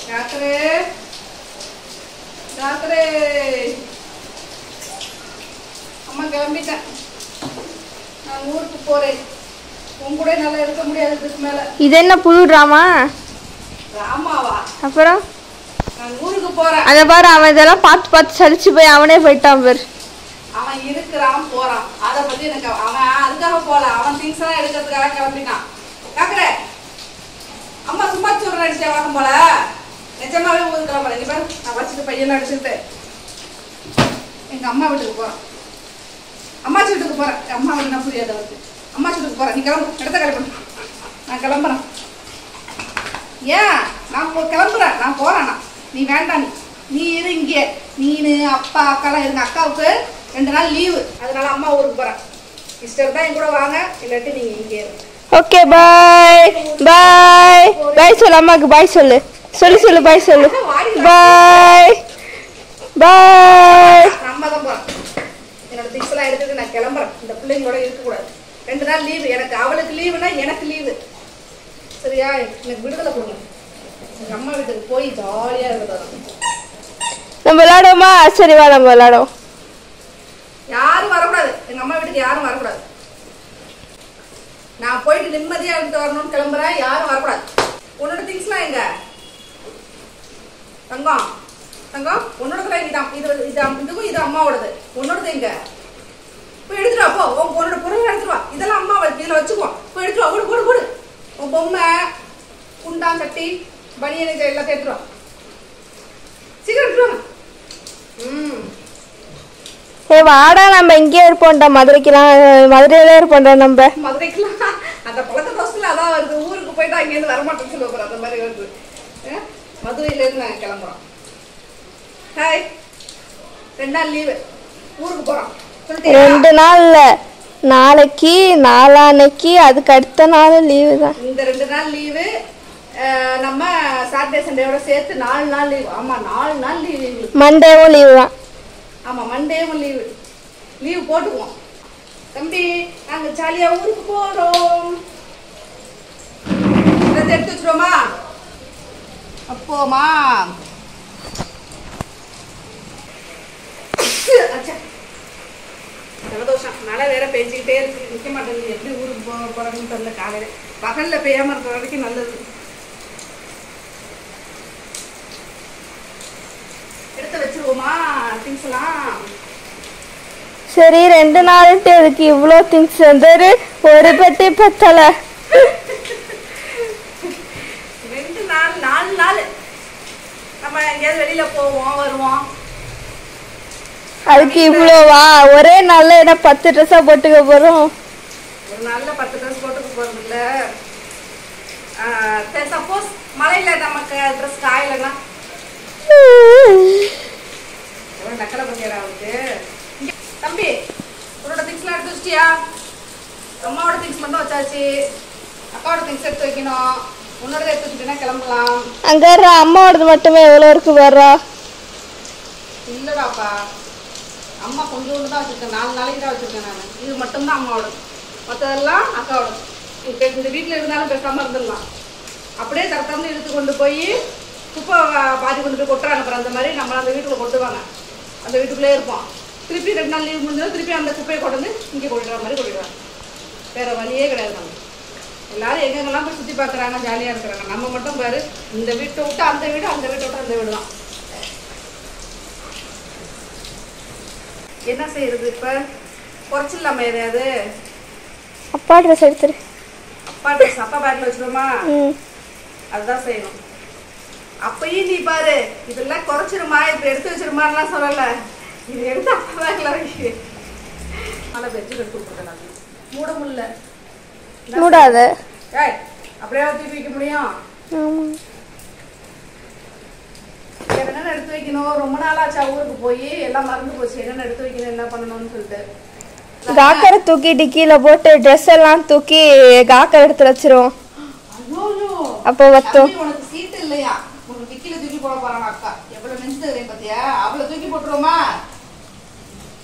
டாக்டரே டாக்டரே அம்மா கிளம்பிட்டேன் நான் ஊருக்கு போறேன் உன் கூட நல்லா இருக்க முடியாது இதுக்கு மேல இது என்ன புது ட்ராமா ராமாவா அப்புறம் நான் ஊருக்கு போறேன் அதை பாரு அவன் இதெல்லாம் பார்த்து பார்த்து சலிச்சு போய் அவனே போயிட்டான் பேர் அவன் இருக்கிறான் போறான் அதை பத்தி எனக்கு அவ- அவன் அதுக்காக போல அவன் திங்ஸ் எல்லாம் எடுக்கிறதுக்காக கிளம்பிட்டான் டாக்டரே அம்மா சும்மா சொல்ற அடிச்சே வழக்கம் போல நிஜமாவே ஊருக்கு கிளம்புறேன் நீ பாரு நான் வச்சுட்டு பையனை அடிச்சுட்டு எங்க அம்மா வீட்டுக்கு போறேன் அம்மாச்சி வீட்டுக்கு போறேன் அம்மா வீட்டுனா புரியாது அவருக்கு அம்மாச்சி வீட்டுக்கு போறேன் நீ கிளம்பு இடத்த கிளம்பு நான் கிளம்புறேன் ஏன் நான் போ- கிளம்புறேன் நான் போறேன் நான் நீ வேண்டாம் நீ நீ இரு இங்கே நீனு அப்பா அக்காலாம் இருங்க அக்காவுக்கு ரெண்டு நாள் லீவு அதனால அம்மா ஊருக்கு போறேன் சிஸ்டர் தான் என் கூட வாங்க இல்லாட்டி நீங்க இங்கே இருங்க ஓகே பாய் பாய் பாய் சொல்லு அம்மாக்கு பாய் சொல்லு சொல்லு சொல்லு பாய் சொல்லு பாய் பாய் நான் அம்மா தான் போறேன் என்னோட திங்ஸ் எல்லாம் எடுத்துட்டு நான் கிளம்புறேன் இந்த பிள்ளைங்களோட இருக்கக்கூடாது ரெண்டு நாள் லீவு எனக்கு அவளுக்கு லீவுனா எனக்கு லீவு சரியா எனக்கு விடுதலை கொடுங்க எங்க அம்மா வீட்டுக்கு போய் ஜாலியா இருக்கிறது நம்ம விளையாடுவோமா சரி வா நம்ம விளையாடுவோம் யாரும் வரக்கூடாது எங்க அம்மா வீட்டுக்கு யாரும் வரக்கூடாது நான் போயிட்டு நிம்மதியா இருந்து வரணும்னு கிளம்புறேன் யாரும் வரக்கூடாது உன்னோட திங்ஸ்லாம் எங்க தங்கம் தங்கம் உன்னோட கூட இதான் இது இது அம்- இதுவும் இது அம்மாவோடது உன்னோடது எங்க போய் எடுத்துட்டு வா போ உன் உன்னோட பொருள் எடுத்துட்டு வா இதெல்லாம் அம்மா இதுல வச்சுக்கோ போய் எடுத்துட்டு வா ஓடு ஓடு ஓடு உன் பொம்மை குண்டான் சட்டி பனியன் இது எல்லாத்தையும் எடுத்துட்டு வா சீக்கிரம் எடுத்துட்டு வாங்க ம் ஏ வாடா நம்ம இங்கேயே இருப்போம்டா மதுரைக்கெல்லாம் மதுரையிலே இருப்போம்டா நம்ம மதுரைக்குலாம் அந்த பழக்க தோசையில் அதான் வருது ஊருக்கு போயிட்டு அங்கேருந்து வரமாட்டேன்னு சொல்ல போகிறோம் அந்த மாதிரி வருது அஹ் மதுரையிலேருந்து நாங்கள் கிளம்புறோம் ஹாய் ரெண்டு நாள் லீவு ஊருக்கு போகிறோம் சொல்லிட்டீங்களா ரெண்டு நாள்ல நாளைக்கு நாளான்னைக்கு அதுக்கு அடுத்த நாள் லீவு தான் இந்த ரெண்டு நாள் லீவு நம்ம சாட்டர்டே சண்டேயோட சேர்த்து நாலு நாள் லீவு ஆமாம் நாலு நாள் லீவு எங்களுக்கு மண்டேவும் லீவு தான் ஆமாம் மண்டேவும் லீவு லீவு போட்டுக்குவோம் தம்பி நாங்கள் ஜாலியாக ஊருக்கு போகிறோம் இதை எடுத்து வச்சுருவோமா அப்போமா அச்சா. ஜலதோஷம் மழை வேற பெஞ்சிக்கிட்டே இருக்கு நிற்க மாட்டேங்குது எப்படி ஊருக்கு போக போறேன்னு தெரியல காலையில பகல்ல பெய்யாம இருக்கிற வரைக்கும் நல்லது எடுத்து வச்சிருவோமா திங்ஸ் எல்லாம் சரி ரெண்டு நாளுட்டு அதுக்கு இவ்வளோ திங்ஸ் வந்துரு ஒரு பெட்டி பத்தலை ரெண்டு நாள் நாலு நாள் நம்ம எங்கேயாவது வெளியில போவோம் வருவோம் அதுக்கு இவ்வளோவா ஒரே நாள்ல என்ன பத்து ட்ரெஸ்ஸா போட்டுக்க போறோம் ஒரு நாள்ல பத்து ட்ரெஸ் போட்டுக்க போறது இல்ல சப்போஸ் மழையில நமக்கு ட்ரெஸ் காயலைன்னா எவ்வளவு நக்கலை பண்ணிடா அவனுக்கு இங்க, தம்பி உன்னோட திங்ஸ்லாம் எடுத்து வச்சிட்டியா அம்மாவோட திங்ஸ் மட்டும் வச்சாச்சு அக்காவோட திங்ஸ் எடுத்து வைக்கணும் உன்னோட எடுத்து வச்சுட்டேன்னா கிளம்பலாம் அங்க இருற அம்மாவோடது மட்டுமே எவ்வளோ இருக்கு வர்றா இல்லடாப்பா அம்மா கொஞ்சோண்டு தான் வச்சிருக்கேன் நாலு நாளைக்கு தான் வச்சிருக்கேன் நான் இது மட்டும்தான் அம்மாவோட மற்றதெல்லாம் அக்காவோட இப்போ இந்த வீட்டில் இருந்தாலும் பேசாமல் இருந்துடலாம் அப்படியே தரத்தாந்து இழுத்து கொண்டு போய் குப்பை வா- பாதி கொண்டு போய் கொட்டுறாங்க அப்புறம் அந்த மாதிரி நம்ம அந்த வீட்டுக்குள்ள கொட்டுவாங்க அந்த வீட்டுக்குள்ளே இருப்போம் திருப்பி ரெண்டு நாள் லீவ் முடிஞ்சதும் திருப்பி அந்த குப்பையை கொண்டு வந்து இங்கே கொட்டிடுற மாதிரி கொட்டிடுவாங்க வேற வழியே கிடையாது நம்ம எல்லாரும் எங்கெங்கெல்லாம் போய் சுற்றி பார்க்குறாங்க ஜாலியாக இருக்கிறாங்க நம்ம மட்டும் பாரு இந்த வீட்டை விட்டு அந்த வீடு அந்த வீட்டை விட்டு அந்த வீடு தான் என்ன செய்யறது இப்ப குறைச்சிடலாமா எதையாவது அப்பா ட்ரெஸ் எடுத்துரு அப்பா ட்ரெஸ் அப்பா பேக்ல வச்சிருவோமா ம் அதுதான் செய்யணும் அப்பயும் நீ பாரு இதெல்லாம் குறைச்சிருமா இப்ப எடுத்து வச்சிருமான்லாம் சொல்லல இது எடுத்து அப்பா பேக்ல வைக்க நல்லா பெட்ஷீட் எடுத்து கொடுத்துட்டேன் மூட முடியல மூடாத ஏய் அப்படியே தூக்கி வைக்க முடியும் ஆமா வேற என்னென்ன எடுத்து வைக்கணும் ரொம்ப நாளாச்சா ஊருக்கு போய் எல்லாம் மறந்து போச்சு என்னென்ன எடுத்து வைக்கணும் என்ன பண்ணணும்னு சொல்லிட்டு காக்கரை தூக்கிட்டு கீழே போட்டு ட்ரெஸ் எல்லாம் தூக்கி காக்கரை எடுத்து வச்சிருவோம் ஐயோ அப்போ வத்தோம் தம்பி, உனக்கு சீட்டு இல்லையா உனக்கு டிக்கில தூக்கி போட போறாங்க அக்கா எவ்வளவு நெஞ்சு தரேன் பாத்தியா அவளை தூக்கி போட்டுருவோமா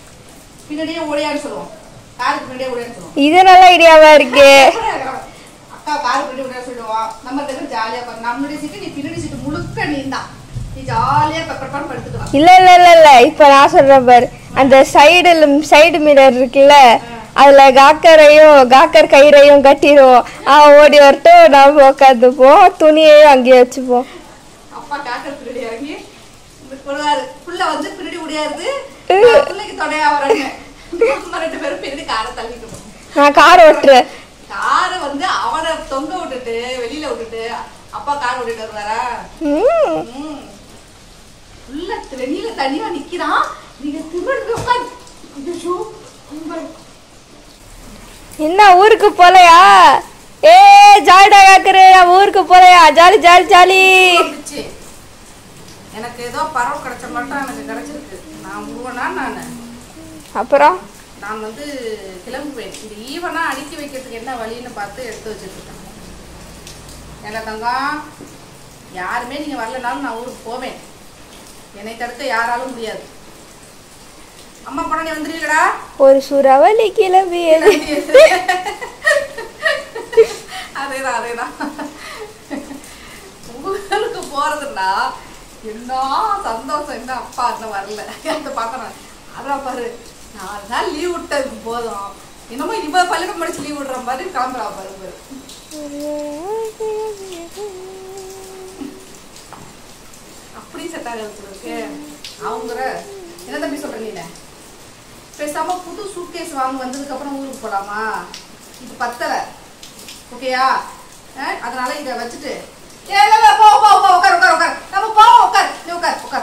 பின்னாடியே ஓடியான்னு சொல்லுவோம் காருக்கு பின்னாடியே ஓடியான்னு சொல்லுவோம் இது நல்ல ஐடியாவா இருக்கே அக்கா கார் பின்னாடி விட சொல்லுவோம் நம்ம ரெண்டு பேரும் ஜாலியா உட்காந்து நம்மளுடைய சீட்டு நீ பின்னாடி சீட்டு முழுக்க நீ தான் நீ ஜாலியா பெப்பர் பண்ணி படுத்துக்கலாம் இல்ல இல்ல இல்ல இல்ல இப்ப நான் சொல்றேன் பாரு அந்த சைடு சைடு மிரர் இருக்குல்ல அதுல காக்கரையும் காக்கர் கயிறையும் கட்டிடுவோம் அவன் ஓடி வரட்டும் நாம உட்காந்துப்போம் துணியையும் அங்கேயே வச்சுப்போம் அப்பா காக்கர் பின்னாடி இறங்கி இப்படி போடுவாரு புள்ள வந்து பின்னாடி முடியாது பிள்ளைக்கு தொடையா வராங்க நம்ம ரெண்டு பேரும் பின்னாடி காரை தள்ளிட்டு போவோம் நான் கார் ஓட்டுறேன் காரை வந்து அவனை தொங்க விட்டுட்டு வெளியில விட்டுட்டு அப்பா கார் ஓட்டிட்டு வருவாரா ம். ம். உள்ள வெளியில தனியா நிக்கிறான் நீங்க திருவண்ணு உட்காந்து ஐயோ கும்பல். என்ன ஊருக்கு போலையா ஏ ஜாலிடா காக்கரு நான் ஊருக்கு போலையா ஜாலி ஜாலி ஜாலி வந்துச்சு. எனக்கு ஏதோ பறவை கிடைச்ச மட்டும் எனக்கு கிடைச்சிருக்கு நான் முருகனா நான் அப்புறம் நான் வந்து கிளம்புவேன் இந்த ஈவனா அடுக்கி வைக்கிறதுக்கு என்ன வழின்னு பார்த்து எடுத்து வச்சுருக்கேன் என்ன தங்கம் யாருமே நீங்க வரலனாலும் நான் ஊருக்கு போவேன் என்னை தடுக்க யாராலும் முடியாது அம்மா போன நீ வந்துருவீங்களா ஒரு சூறாவளி கிளம்பியது அதேதான் அதேதான் ஊருக்கு போறதுன்னா என்ன சந்தோஷம் என்ன அப்பா இன்னும் வரல அந்த பார்க்கறேன் அதான் பாரு நாலு நாள் லீவ் விட்டதுக்கு போதும் என்னமோ இவ பள்ளிக்கூடம் முடிச்சு லீவ் விடுற மாதிரி கிளம்புறா பாரு பாரு அப்படி செட் ஆகுது இருக்கு அவங்க என்ன தம்பி சொல்ற நீ பேசாம புது சூட்கேஸ் வாங்க வந்ததுக்கு அப்புறம் ஊருக்கு போலாமா இது பத்தல ஓகேயா அஹ், அதனால இத வச்சுட்டு ஏ, இல்ல, இல்ல, போ போ போ உட்கார் உட்கார் உட்கார் நம்ம போவோம் உட்கார் நீ உட்கார் உட்கார்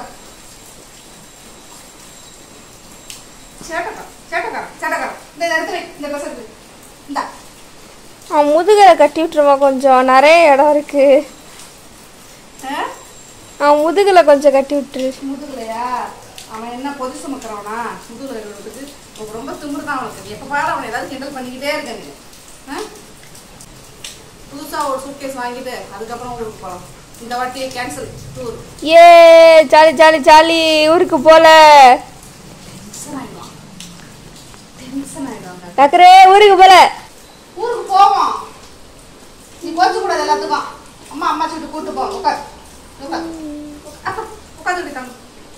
சேட்டக்காரன் சேட்டக்காரன் சேட்டக்காரன் இந்த இதை எடுத்து வை இந்த ட்ரெஸ் எடுத்து வை. இந்தா அவன் முதுகலை கட்டி விட்டுருமா கொஞ்சம் நிறைய இடம் இருக்கு அஹ், அவன் முதுகுல கொஞ்சம் கட்டி விட்டுரு முதுகுலையா அவன் என்ன பொது சுமக்கிறவனா முதுகுல இருக்கிறதுக்கு உனக்கு ரொம்ப திமிரு தான் அவனுக்கு எப்போ பாரு அவனை ஏதாவது கிண்டல் பண்ணிக்கிட்டே இருக்க நீ ஆ? புதுசா ஒரு சூட்கேஸ் வாங்கிட்டு அதுக்கப்புறம் ஊருக்கு போகலாம் இந்த வாட்டியே கேன்சல் டூர் ஏ ஜாலி ஜாலி ஜாலி ஊருக்கு போல டென்ஷன் ஆயிடுவான் டென்ஷன் ஆயிடுவாங்க டக்கரே ஊருக்கு போல ஊருக்கு போவோம் நீ கோச்சு கூடாது எல்லாத்துக்கும் அம்மா அம்மா சொல்லிட்டு கூட்டு போ உட்கார் உட்கார் உட்காந்து தங்க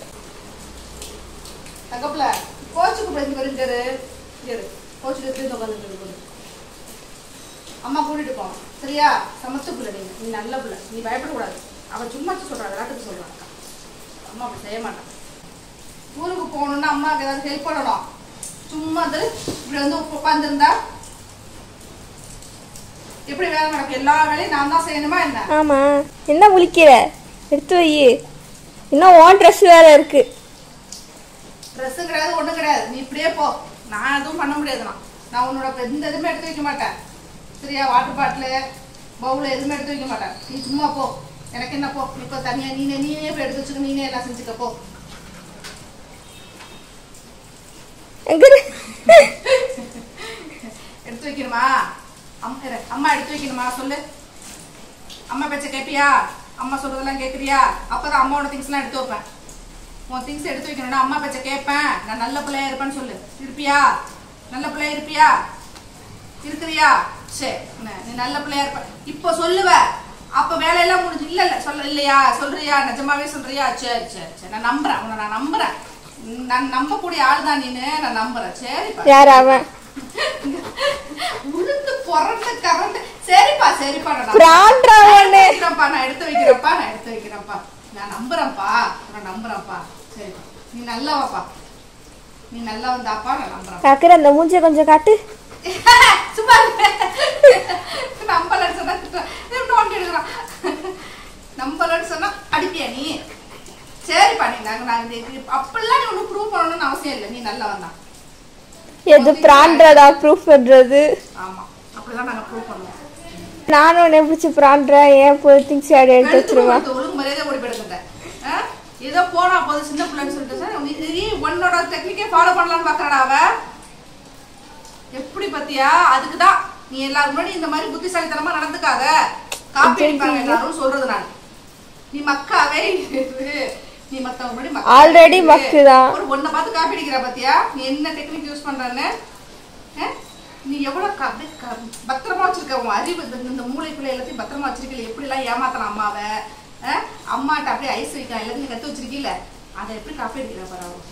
தங்கப்பில் கோச்சு கூப்பிட இங்கே வருங்காரு இரு கோச்சு எடுத்து உட்காந்து அம்மா கூட்டிட்டு போவோம் சரியா சமத்து பிள்ளை நீ நீ நல்ல பிள்ளை நீ பயப்படக்கூடாது அவன் சும்மா சொல்றா விளையாட்டுக்கு சொல்றான் அம்மா அப்படி செய்ய மாட்டான் ஊருக்கு போகணுன்னா அம்மாவுக்கு ஏதாவது ஹெல்ப் பண்ணணும் சும்மா வந்து இப்படி வந்து உட்காந்துருந்தா எப்படி வேலை நடக்கும் எல்லா வேலையும் நான் தான் செய்யணுமா என்ன ஆமா என்ன முழிக்கிற எடுத்து வை இன்னும் ஓன் ட்ரெஸ் வேற இருக்கு ட்ரெஸ்ஸும் கிடையாது ஒன்றும் கிடையாது நீ இப்படியே போ நான் எதுவும் பண்ண முடியாதுண்ணா நான் உன்னோட எந்த எதுவுமே எடுத்து வைக்க மாட்டேன் சரியா வாட்டர் பாட்டிலு பவுல் எதுவுமே எடுத்து வைக்க மாட்டேன் நீ சும்மா போ எனக்கு என்ன போ இப்போ தனியாக நீனே நீனே போய் எடுத்து வச்சுக்க நீனே எல்லாம் செஞ்சுக்க போ எங்க இரு? எடுத்து வைக்கணுமா அம் இரு, அம்மா எடுத்து வைக்கணுமா சொல்லு அம்மா பேச்ச கேட்பியா அம்மா சொல்றதெல்லாம் கேட்குறியா அப்பதான் அம்மாவோட திங்ஸ்லாம் எடுத்து வைப்பேன் உன் திங்ஸ் எடுத்து வைக்கணும்னா அம்மா பேச்ச கேட்பேன் நான் நல்ல பிள்ளையா இருப்பேன்னு சொல்லு இருப்பியா நல்ல பிள்ளையா இருப்பியா இருக்கிறியா சரி என்ன, நீ நல்ல பிள்ளையா இருப்ப இப்போ சொல்லுவ அப்ப வேலையெல்லாம் முடிஞ்சு இல்ல இல்ல சொல்ல இல்லையா சொல்றியா நிஜமாவே சொல்றியா சரி சரி சரி நான் நம்புறேன் உன்னை நான் நம்புறேன் உம், நான் நம்பக்கூடிய ஆள் தான் நீனு நான் நம்புறேன் சரிப்பா யார் அவன் உளுந்து புரண்டு கரண்டு சரிப்பா சரிப்பா நான் பிராண்ட்ரா நான் ஒண்ணு. எடுத்து வைக்கிறேன்ப்பா நான் எடுத்து வைக்கிறேன்ப்பா நான் எடுத்து வைக்கிறேன்ப்பா நான் நம்புறேன்ப்பா நான் நம்புறேன்ப்பா சரிப்பா நீ நல்லவாப்பா நீ நல்லா வந்தாப்பா நான் நம்புறேன் டக்கர் அந்த மூஞ்சிய கொஞ்சம் காட்டு சும்மா நம்பலன்னு சொன்னா திட்டுவான். இது நோண்டி எடுக்கிறான் நம்பலன்னு சொன்னா அடிப்பியா நீ சரிப்பா நீ நாங்க நாங்க இது- அப்படிலாம் நீ ஒன்றும் ப்ரூவ் பண்ணணும்னு அவசியம் இல்லை நீ நல்லா வந்தான் எது பிராண்ட்ரதா ப்ரூஃப் பண்றது ஆமா அப்படிதான் நாங்க ப்ரூவ் பண்ணுவோம் நானும் உன்னை பிடிச்சி பிராண்ட்றேன் ஏன் போய் திங்ஸ் ஆடி எடுத்து எடுத்து வச்சிருவேன் கொடுத்து ஒழுங்கு மரியாதை ஓடி போயிடுங்க ஆ? ஏதோ போனா போது சின்ன பிள்ளைன்னு சொல்லிட்டு சார் நீ நீ உன்னோட டெக்னிக்கே ஃபாலோ பண்ணலாம்னு பாக்குறடா அவ எப்படி பத்தியா அதுக்குதான் நீ எல்லாரும் முன்னாடி இந்த மாதிரி புத்திசாலித்தனமா நடந்துக்காத காப்பி அடிப்பாங்க எல்லாரும் சொல்றது நான் நீ மக்காவே இரு. நீ மத்தவங்க முன்னாடி மக்கா Already இரு. மக்குதான். ஒரு ஒன்ன பார்த்து காப்பி அடிக்கிற பாத்தியா நீ என்ன டெக்னிக் யூஸ் பண்றன்னு ஆ? நீ எவ்வளவு க- அப்படியே க- பத்திரமா வச்சிருக்க உன் அறிவு இந்த- இந்த மூளைக்குள்ள எல்லாத்தையும் பத்திரமா வச்சிருக்கல எப்படி எல்லாம் ஏமாத்தலாம் அம்மாவை அஹ்? அம்மாட்ட அப்படியே ஐஸ் வைக்கலாம் எல்லாத்தையும் கத்து வச்சிருக்கீல அதை எப்படி காப்பி அடிக்கிற பாரு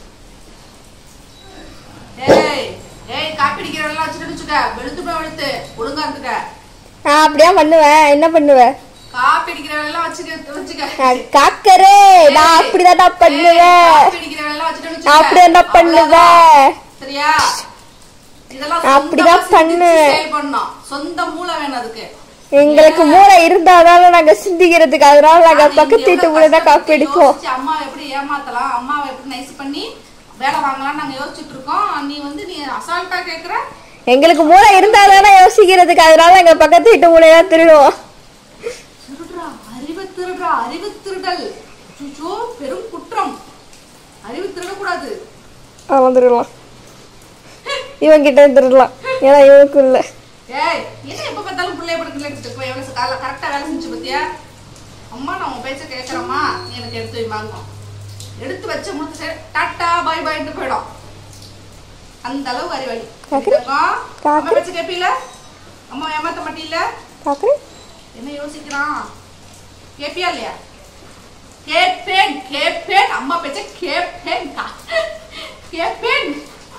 ஏய் ஏய் காப்பி அடிக்கிறவெல்லாம் வச்சுட்டு வச்சுக்க வெளுத்து போய் வெளுத்து ஒழுங்கா இருந்துக்க நான் அப்படியே பண்ணுவேன் என்ன பண்ணுவேன் காப்பி அடிக்கிறவெல்லாம் வச்சுக்க வச்சுக்க நான் காக்கரே நான் அப்படிதான் நான் பண்ணுவேன் காப்பி அடிக்கிறவெல்லாம் வச்சுட்டு வச்சுக்க நான் அப்படி என்ன பண்ணுவேன் சரியா இதெல்லாம் நான் அப்படிதான் சொந்தமா சிந்திச்சு பண்ணுவேன். செயல் பண்ணணும் சொந்த மூளை வேணும் அதுக்கு எங்களுக்கு மூளை இருந்தாதானே நாங்க சிந்திக்கிறதுக்கு அதனால நாங்க அது பக்கத்து இங்க வீட்டு எவ்வளவு மூளை தான் காப்பி கஷ்டப்பட்டு அடிப்போம் யோசிச்சு அம்மாவை எப்படி ஏமாத்தலாம் அம்மாவை எப்படி நைஸ் பண்ணி வேலை வாங்கலாம் நாங்க யோசிச்சுட்டு இருக்கோம் நீ வந்து நீ அசால்ட்டா கேக்குற எங்களுக்கு மூளை இருந்தாதானே யோசிக்கிறதுக்கு அதனால எங்க பக்கத்து வீட்டு மூளை தான் திருடுவோம் திருடுறா அறிவு திருடுறா அறிவு திருடல் சுச்சோ பெரும் குற்றம் அறிவு திருடக்கூடாது அவன் திருடலாம் இவன் கிட்ட திருடலாம் ஏன்னா இவனுக்கு இல்ல ஏய் என்ன எப்ப பார்த்தாலும் பிள்ளைய படுக்கல எவ்வளவு கால கரெக்டா வேலை செஞ்சு பத்தியா அம்மா நான் உன் பேச்ச கேட்கறேம்மா நீ எனக்கு எடுத்து வை வாங்கும் எடுத்து வச்ச முடிச்சு சரி டாட்டா பாய் பாய்ட்டு போயிடும் அந்த அளவுக்கு அறிவாளி காக்கரி. தங்கம், அம்மா காக்கரி. பேச்ச கேப்பீல அம்மா ஏமாத்த மாட்டீல பாக்குறேன் என்ன யோசிக்கிறான் கேப்பியா இல்லையா கேப்பேன் கேப்பேன் அம்மா பேச்ச கேப்பேன் கேப்பேன்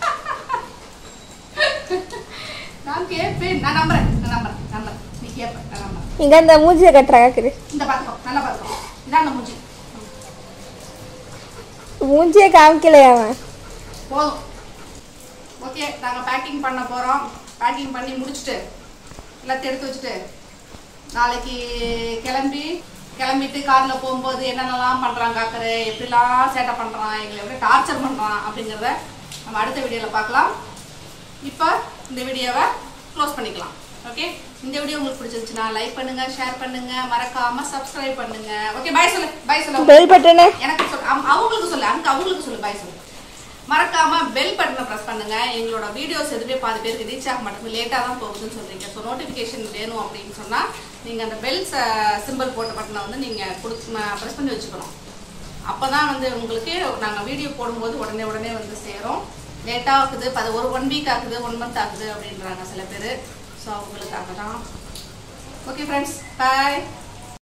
நான் கேப்பேன் நான் நம்புறேன் நான் நம்புறேன் நம்புறேன் நீ கேப்ப நான் நம்புறேன் இங்க இந்த மூஞ்சியை கட்டுறா காக்குது இந்த பாத்துக்கோ நல்லா பாத்துக்கோ இதான் அந்த மூஞ்சி மூஞ்சியே காமிக்கலையா அவன் போதும் ஓகே நாங்கள் பேக்கிங் பண்ண போகிறோம் பேக்கிங் பண்ணி முடிச்சுட்டு எல்லாத்தையும் எடுத்து வச்சுட்டு நாளைக்கு கிளம்பி கிளம்பிட்டு காரில் போகும்போது என்னென்னலாம் பண்ணுறான் காக்கரு எப்படிலாம் சேட்டை பண்ணுறான் எங்களை எப்படி டார்ச்சர் பண்ணுறான் அப்படிங்கிறத நம்ம அடுத்த வீடியோவில் பார்க்கலாம் இப்போ இந்த வீடியோவை க்ளோஸ் பண்ணிக்கலாம் ஓகே இந்த வீடியோ உங்களுக்கு பிடிச்சிருந்துச்சுன்னா லைக் பண்ணுங்க ஷேர் பண்ணுங்க மறக்காம சப்ஸ்கிரைப் பண்ணுங்க ஓகே பாய் சொல்லு பாய் சொல்லு பெல் பட்டனு எனக்கு சொல் அவ- அவங்களுக்கு சொல்லு அங்க அவங்களுக்கு சொல்லு பாய் சொல்லு மறக்காம பெல் பட்டனை பிரஸ் பண்ணுங்க எங்களோட வீடியோஸ் எதுவுமே பாதி பேருக்கு ரீச் ஆக மாட்டேங்குது லேட்டாக தான் போகுதுன்னு சொல்றீங்க ஸோ நோட்டிஃபிகேஷன் வேணும் அப்படின்னு சொன்னா நீங்க அந்த பெல் சிம்பிள் போட்ட பட்டனை வந்து நீங்க கொடுத்து ப்ரெஸ் பண்ணி வச்சுக்கணும் அப்பதான் வந்து உங்களுக்கு நாங்க வீடியோ போடும்போது உடனே உடனே வந்து சேரும் லேட்டாக ஆகுது பது ஒரு ஒன் வீக் ஆகுது ஒன் மந்த் ஆகுது அப்படின்றாங்க சில பேர் ஸோ அவங்களுக்காக தான் ஓகே ஃப்ரெண்ட்ஸ் பாய்